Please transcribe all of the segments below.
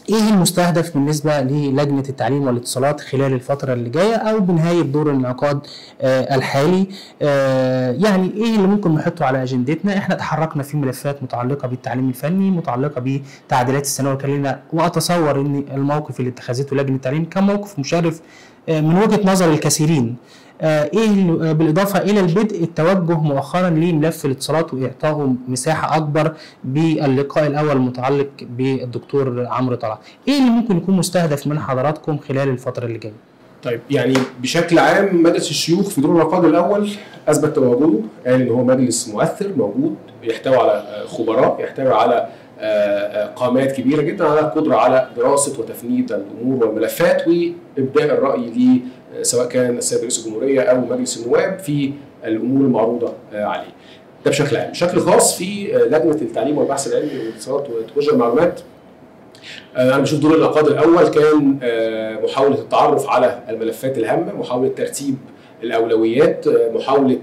ايه المستهدف بالنسبه للجنه التعليم والاتصالات خلال الفتره اللي جايه او بنهايه دور الانعقاد آه الحالي آه يعني ايه اللي ممكن نحطه على اجندتنا احنا تحركنا في ملفات متعلقه بالتعليم الفني متعلقه بتعديلات الثانويه الكليه واتصور ان الموقف اللي اتخذته لجنه التعليم كان موقف مشرف آه من وجهه نظر الكثيرين آه ايه بالاضافه الى البدء التوجه مؤخرا لملف الاتصالات واعطائه مساحه اكبر باللقاء الاول المتعلق بالدكتور عمرو طلعت. ايه اللي ممكن يكون مستهدف من حضراتكم خلال الفتره اللي جايه؟ طيب يعني بشكل عام مجلس الشيوخ في دور الانعقاد الاول اثبت تواجده قال ان هو مجلس مؤثر موجود يحتوي على خبراء يحتوي على قامات كبيره جدا على القدره على دراسه وتفنيد الامور والملفات وابداء الراي ل سواء كان السيد رئيس الجمهوريه او مجلس النواب في الامور المعروضه عليه. ده بشكل عام، بشكل خاص في لجنه التعليم والبحث العلمي والاتصالات وتكنولوجيا المعلومات انا بشوف دور الانعقاد الاول كان محاوله التعرف على الملفات الهامه، محاوله ترتيب الاولويات، محاوله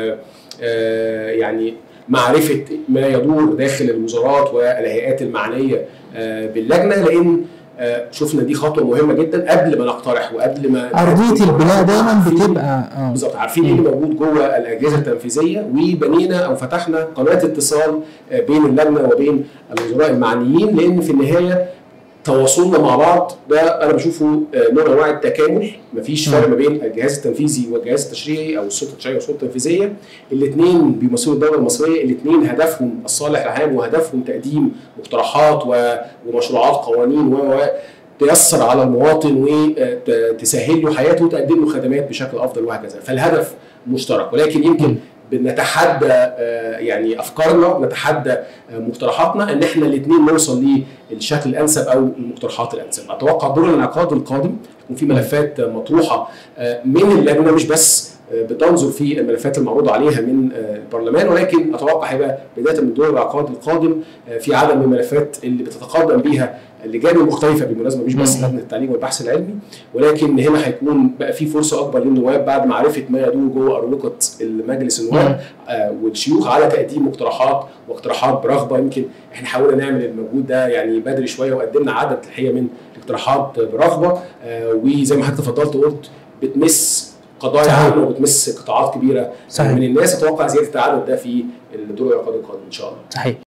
يعني معرفه ما يدور داخل الوزارات والهيئات المعنيه باللجنه لان شفنا دي خطوه مهمه جدا قبل ما نقترح وقبل ما ارضيه البناء دايما بتبقى اه بالظبط عارفين ايه اللي موجود جوه الاجهزه التنفيذيه وبنينا او فتحنا قناه اتصال بين اللجنه وبين الوزراء المعنيين لان في النهايه تواصلنا مع بعض ده انا بشوفه نوع من انواع التكامل مفيش فرق ما بين الجهاز التنفيذي والجهاز التشريعي او السلطه التشريعيه والسلطه التنفيذيه الاثنين بيمثلوا الدوله المصريه الاثنين هدفهم الصالح العام وهدفهم تقديم مقترحات ومشروعات قوانين و تيسر على المواطن وتسهل له حياته وتقدم له خدمات بشكل افضل وهكذا فالهدف مشترك ولكن يمكن بنتحدى يعني افكارنا نتحدى مقترحاتنا ان احنا الاثنين نوصل للشكل الانسب او المقترحات الانسب اتوقع دور الانعقاد القادم يكون في ملفات مطروحه من اللجنه مش بس بتنظر في الملفات المعروضه عليها من البرلمان ولكن اتوقع هيبقى بدايه من دور الانعقاد القادم في عدد من الملفات اللي بتتقدم بيها اللجان المختلفه بالمناسبه مش بس لجنه التعليم والبحث العلمي ولكن هنا هيكون بقى في فرصه اكبر للنواب بعد معرفه ما يدور جوه اربطه المجلس النواب آه والشيوخ على تقديم مقترحات واقتراحات برغبه يمكن احنا حاولنا نعمل المجهود ده يعني بدري شويه وقدمنا عدد الحقيقه من الاقتراحات برغبه آه وزي ما حضرتك تفضلت قلت بتمس قضايا عامه وبتمس قطاعات كبيره صحيح. من الناس اتوقع زياده العدد ده في الدور الانعقاد القادم ان شاء الله. صحيح.